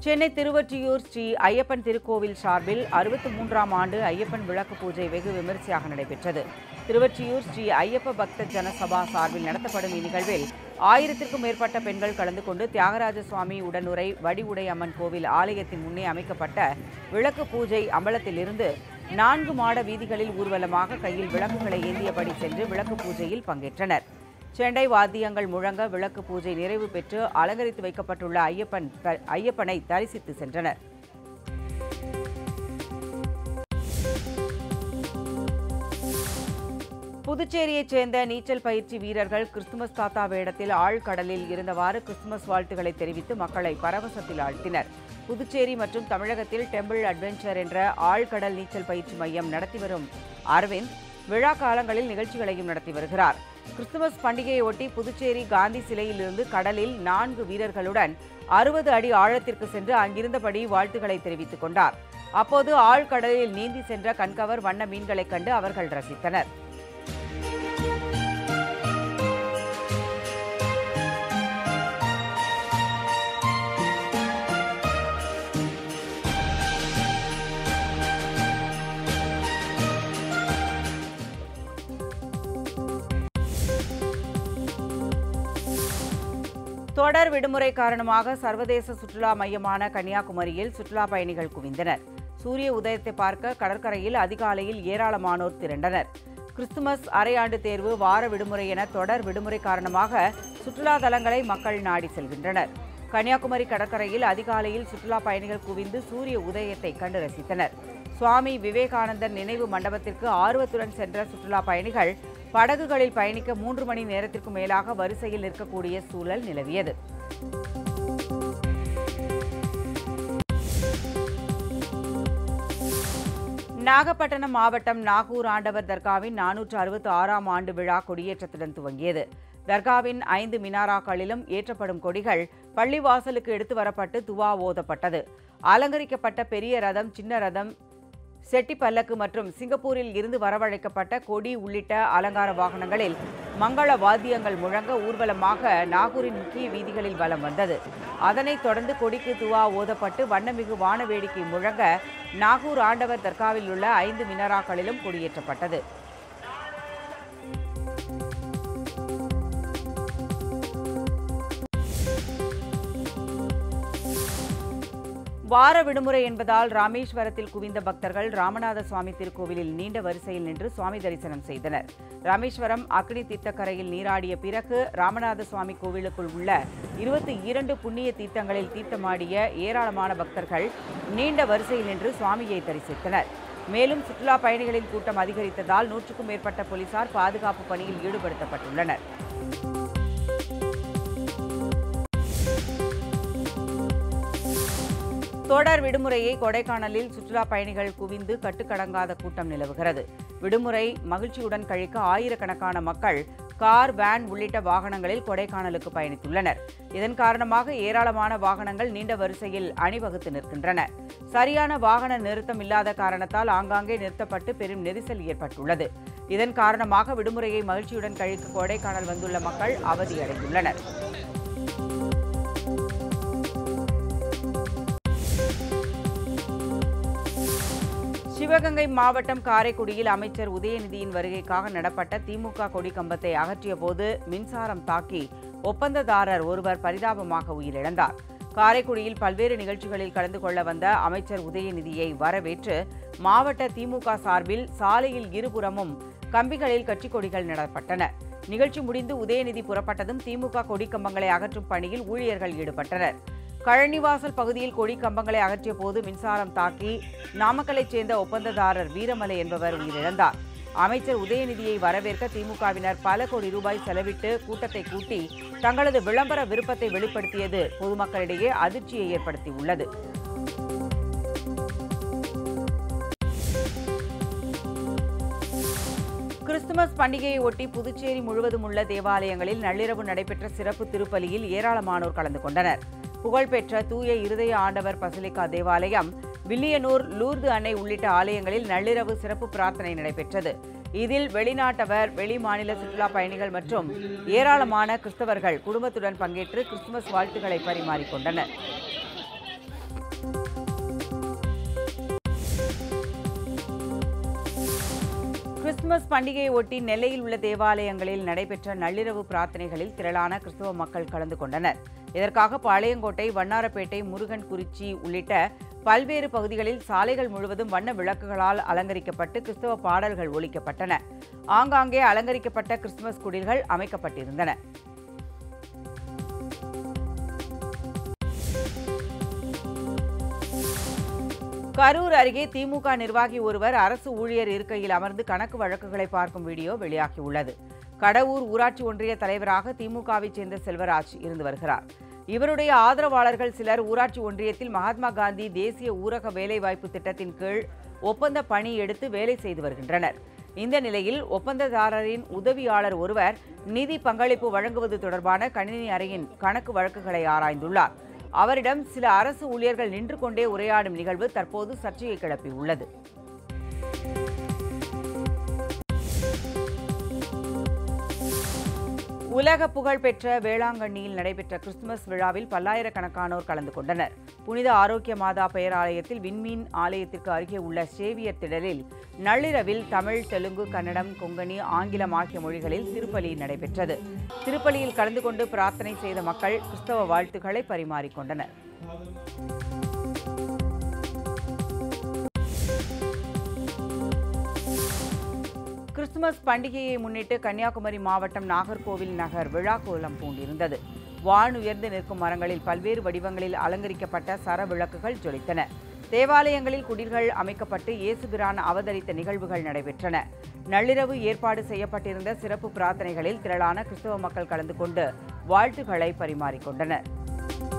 சென்னை திருவொற்றியூர் ஸ்ரீ ஐயப்பன் திருக்கோவில் சார்பில் அறுபத்தி மூன்றாம் ஆண்டு ஐயப்பன் விளக்கு பூஜை வெகு விமரிசையாக நடைபெற்றது திருவொற்றியூர் ஸ்ரீ ஐயப்ப பக்த ஜனசபா சார்பில் நடத்தப்படும் இந்நிகழ்வில் ஆயிரத்திற்கும் மேற்பட்ட பெண்கள் கலந்து கொண்டு தியாகராஜ சுவாமி உடனுரை வடிவுடை அம்மன் கோவில் ஆலயத்தின் முன்னே அமைக்கப்பட்ட விளக்கு பூஜை அம்பலத்திலிருந்து நான்கு மாட வீதிகளில் ஊர்வலமாக கையில் விளக்குகளை ஏந்தியபடி சென்று விளக்கு பூஜையில் பங்கேற்றனர் செண்டை வாத்தியங்கள் முழங்க விளக்கு பூஜை நிறைவு பெற்று அலங்கரித்து வைக்கப்பட்டுள்ள ஐயப்பன் த- ஐயப்பனை தரிசித்து சென்றனர் புதுச்சேரியைச் சேர்ந்த நீச்சல் பயிற்சி வீரர்கள் கிறிஸ்துமஸ் தாத்தா வேடத்தில் ஆழ்கடலில் இருந்தவாறு கிறிஸ்துமஸ் வாழ்த்துக்களை தெரிவித்து மக்களை பரவசத்தில் ஆழ்த்தினர் புதுச்சேரி மற்றும் தமிழகத்தில் டெம்பிள் அட்வென்ச்சர் என்ற ஆழ்கடல் நீச்சல் பயிற்சி மையம் நடத்தி வரும் அரவிந்த் விழா காலங்களில் நிகழ்ச்சிகளையும் நடத்தி வருகிறார் கிறிஸ்துமஸ் பண்டிகையை ஒட்டி புதுச்சேரி காந்தி சிலையிலிருந்து கடலில் நான்கு வீரர்களுடன் அறுபது அடி ஆழத்திற்கு சென்று அங்கிருந்தபடி வாழ்த்துக்களை தெரிவித்துக் கொண்டார் அப்போது ஆழ்கடலில் நீந்தி சென்ற கண்கவர் வண்ண மீன்களைக் கண்டு அவர்கள் ரசித்தனர் தொடர் விடுமுறை காரணமாக சர்வதேச சுற்றுலா மையமான கன்னியாகுமரியில் சுற்றுலா பயணிகள் குவிந்தனர் சூரிய உதயத்தை பார்க்க கடற்கரையில் அதிகாலையில் ஏராளமானோர் திரண்டனர் கிறிஸ்துமஸ் அரையாண்டு தேர்வு வார விடுமுறை என தொடர் விடுமுறை காரணமாக சுற்றுலா தலங்களை மக்கள் நாடி செல்கின்றனர் கன்னியாகுமரி கடற்கரையில் அதிகாலையில் சுற்றுலா பயணிகள் குவிந்து சூரிய உதயத்தை கண்டு ரசித்தனர் சுவாமி விவேகானந்தர் நினைவு மண்டபத்திற்கு ஆர்வத்துடன் சென்ற சுற்றுலா பயணிகள் படகுகளில் பயணிக்க மூன்று மணி நேரத்திற்கும் மேலாக வரிசையில் நிற்கக்கூடிய சூழல் நிலவியது நாகப்பட்டினம் மாவட்டம் நாகூர் ஆண்டவர் தர்காவின் நானூற்று அறுபத்தி ஆறாம் ஆண்டு விழா கொடியேற்றத்துடன் துவங்கியது தர்காவின் ஐந்து மினாராக்களிலும் ஏற்றப்படும் கொடிகள் பள்ளிவாசலுக்கு எடுத்து வரப்பட்டு துவா ஓதப்பட்டது அலங்கரிக்கப்பட்ட பெரிய ரதம் சின்ன ரதம் செட்டி பல்லக்கு மற்றும் சிங்கப்பூரில் இருந்து வரவழைக்கப்பட்ட கொடி உள்ளிட்ட அலங்கார வாகனங்களில் மங்கள வாத்தியங்கள் முழங்க ஊர்வலமாக நாகூரின் முக்கிய வீதிகளில் வலம் வந்தது அதனைத் தொடர்ந்து கொடிக்கு துவா ஓதப்பட்டு வண்ணமிகு வான வேடிக்கை முழங்க நாகூர் ஆண்டவர் தர்காவில் உள்ள ஐந்து மினராக்களிலும் கொடியேற்றப்பட்டது வார விடுமுறை என்பதால் ராமேஸ்வரத்தில் குவிந்த பக்தர்கள் ராமநாத சுவாமி திருக்கோவிலில் நீண்ட வரிசையில் நின்று சுவாமி தரிசனம் செய்தனர் ராமேஸ்வரம் அக்னி தீர்த்தக்கரையில் நீராடிய பிறகு ராமநாத சுவாமி கோவிலுக்குள் உள்ள இருபத்தி இரண்டு புண்ணிய தீர்த்தங்களில் தீர்த்தமாடிய ஏராளமான பக்தர்கள் நீண்ட வரிசையில் நின்று சுவாமியை தரிசித்தனர் மேலும் சுற்றுலா பயணிகளின் கூட்டம் அதிகரித்ததால் நூற்றுக்கும் மேற்பட்ட போலீசார் பாதுகாப்பு பணியில் ஈடுபடுத்தப்பட்டுள்ளனர் தொடர் விடுமுறையை கொடைக்கானலில் சுற்றுலா பயணிகள் குவிந்து கட்டுக்கடங்காத கூட்டம் நிலவுகிறது விடுமுறை மகிழ்ச்சியுடன் கழிக்க ஆயிரக்கணக்கான மக்கள் கார் வேன் உள்ளிட்ட வாகனங்களில் கொடைக்கானலுக்கு பயணித்துள்ளனர் இதன் காரணமாக ஏராளமான வாகனங்கள் நீண்ட வரிசையில் அணிவகுத்து நிற்கின்றன சரியான வாகன நிறுத்தம் இல்லாத காரணத்தால் ஆங்காங்கே நிறுத்தப்பட்டு பெரும் நெரிசல் ஏற்பட்டுள்ளது இதன் காரணமாக விடுமுறையை மகிழ்ச்சியுடன் கழிக்க கொடைக்கானல் வந்துள்ள மக்கள் அவதியடைந்துள்ளனர் சிவகங்கை மாவட்டம் காரைக்குடியில் அமைச்சர் உதயநிதியின் வருகைக்காக நடப்பட்ட திமுக கொடி கம்பத்தை அகற்றிய போது மின்சாரம் தாக்கி ஒப்பந்ததாரர் ஒருவர் பரிதாபமாக உயிரிழந்தார் காரைக்குடியில் பல்வேறு நிகழ்ச்சிகளில் கலந்து கொள்ள வந்த அமைச்சர் உதயநிதியை வரவேற்று மாவட்ட திமுக சார்பில் சாலையில் இருபுறமும் கம்பிகளில் கட்சிக் கொடிகள் நடப்பட்டன நிகழ்ச்சி முடிந்து உதயநிதி புறப்பட்டதும் திமுக கொடி கம்பங்களை அகற்றும் பணியில் ஊழியர்கள் ஈடுபட்டனர் கழனிவாசல் பகுதியில் கொடி கம்பங்களை அகற்றிய போது மின்சாரம் தாக்கி நாமக்கலைச் சேர்ந்த ஒப்பந்ததாரர் வீரமலை என்பவர் உயிரிழந்தார் அமைச்சர் உதயநிதியை வரவேற்க திமுகவினர் பல கோடி ரூபாய் செலவிட்டு கூட்டத்தை கூட்டி தங்களது விளம்பர விருப்பத்தை வெளிப்படுத்தியது பொதுமக்களிடையே அதிர்ச்சியை ஏற்படுத்தியுள்ளது கிறிஸ்துமஸ் பண்டிகையை ஒட்டி புதுச்சேரி முழுவதும் உள்ள தேவாலயங்களில் நள்ளிரவு நடைபெற்ற சிறப்பு திருப்பலியில் ஏராளமானோர் கலந்து கொண்டனர் புகழ்பெற்ற தூய இருதய ஆண்டவர் பசிலிக்கா தேவாலயம் வில்லியனூர் லூர்து அன்னை உள்ளிட்ட ஆலயங்களில் நள்ளிரவு சிறப்பு பிரார்த்தனை நடைபெற்றது இதில் வெளிநாட்டவர் வெளி மாநில சுற்றுலா பயணிகள் மற்றும் ஏராளமான கிறிஸ்தவர்கள் குடும்பத்துடன் பங்கேற்று கிறிஸ்துமஸ் வாழ்த்துக்களை பரிமாறிக்கொண்டனர் கிறிஸ்துமஸ் பண்டிகையை ஒட்டி நெல்லையில் உள்ள தேவாலயங்களில் நடைபெற்ற நள்ளிரவு பிரார்த்தனைகளில் திரளான கிறிஸ்தவ மக்கள் கலந்து கொண்டனர் இதற்காக பாளையங்கோட்டை வண்ணாரப்பேட்டை முருகன் குறிச்சி உள்ளிட்ட பல்வேறு பகுதிகளில் சாலைகள் முழுவதும் வண்ண விளக்குகளால் அலங்கரிக்கப்பட்டு கிறிஸ்தவ பாடல்கள் ஒலிக்கப்பட்டன ஆங்காங்கே அலங்கரிக்கப்பட்ட கிறிஸ்துமஸ் குடில்கள் அமைக்கப்பட்டிருந்தன கரூர் அருகே திமுக நிர்வாகி ஒருவர் அரசு ஊழியர் இருக்கையில் அமர்ந்து கணக்கு வழக்குகளை பார்க்கும் வீடியோ வெளியாகியுள்ளது கடவூர் ஊராட்சி ஒன்றிய தலைவராக திமுகவைச் சேர்ந்த செல்வராஜ் இருந்து வருகிறார் இவருடைய ஆதரவாளர்கள் சிலர் ஊராட்சி ஒன்றியத்தில் மகாத்மா காந்தி தேசிய ஊரக வேலைவாய்ப்பு திட்டத்தின் கீழ் ஒப்பந்த பணி எடுத்து வேலை செய்து வருகின்றனர் இந்த நிலையில் ஒப்பந்ததாரரின் உதவியாளர் ஒருவர் நிதி பங்களிப்பு வழங்குவது தொடர்பான கணினி அறையின் கணக்கு வழக்குகளை ஆராய்ந்துள்ளார் அவரிடம் சில அரசு ஊழியர்கள் நின்று கொண்டே உரையாடும் நிகழ்வு தற்போது சர்ச்சையை கிளப்பியுள்ளது உலக புகழ்பெற்ற வேளாங்கண்ணியில் நடைபெற்ற கிறிஸ்துமஸ் விழாவில் பல்லாயிரக்கணக்கானோர் கலந்து கொண்டனர் புனித ஆரோக்கிய மாதா பெயராலயத்தில் விண்மீன் ஆலயத்திற்கு அருகே உள்ள சேவியர் திடலில் நள்ளிரவில் தமிழ் தெலுங்கு கன்னடம் கொங்கணி ஆங்கிலம் ஆகிய மொழிகளில் திருப்பலி நடைபெற்றது திருப்பலியில் கலந்து கொண்டு பிரார்த்தனை செய்த மக்கள் கிறிஸ்தவ வாழ்த்துக்களை பரிமாறிக்கொண்டனர் கிறிஸ்துமஸ் பண்டிகையை முன்னிட்டு கன்னியாகுமரி மாவட்டம் நாகர்கோவில் நகர் விழா கோலம் பூண்டிருந்தது வான் உயர்ந்து நிற்கும் மரங்களில் பல்வேறு வடிவங்களில் அலங்கரிக்கப்பட்ட சர விளக்குகள் ஜொலித்தன தேவாலயங்களில் குடில்கள் அமைக்கப்பட்டு இயேசுபிரான் அவதரித்த நிகழ்வுகள் நடைபெற்றன நள்ளிரவு ஏற்பாடு செய்யப்பட்டிருந்த சிறப்பு பிரார்த்தனைகளில் திரளான கிறிஸ்தவ மக்கள் கலந்து கொண்டு வாழ்த்துக்களை பரிமாறிக்கொண்டனர்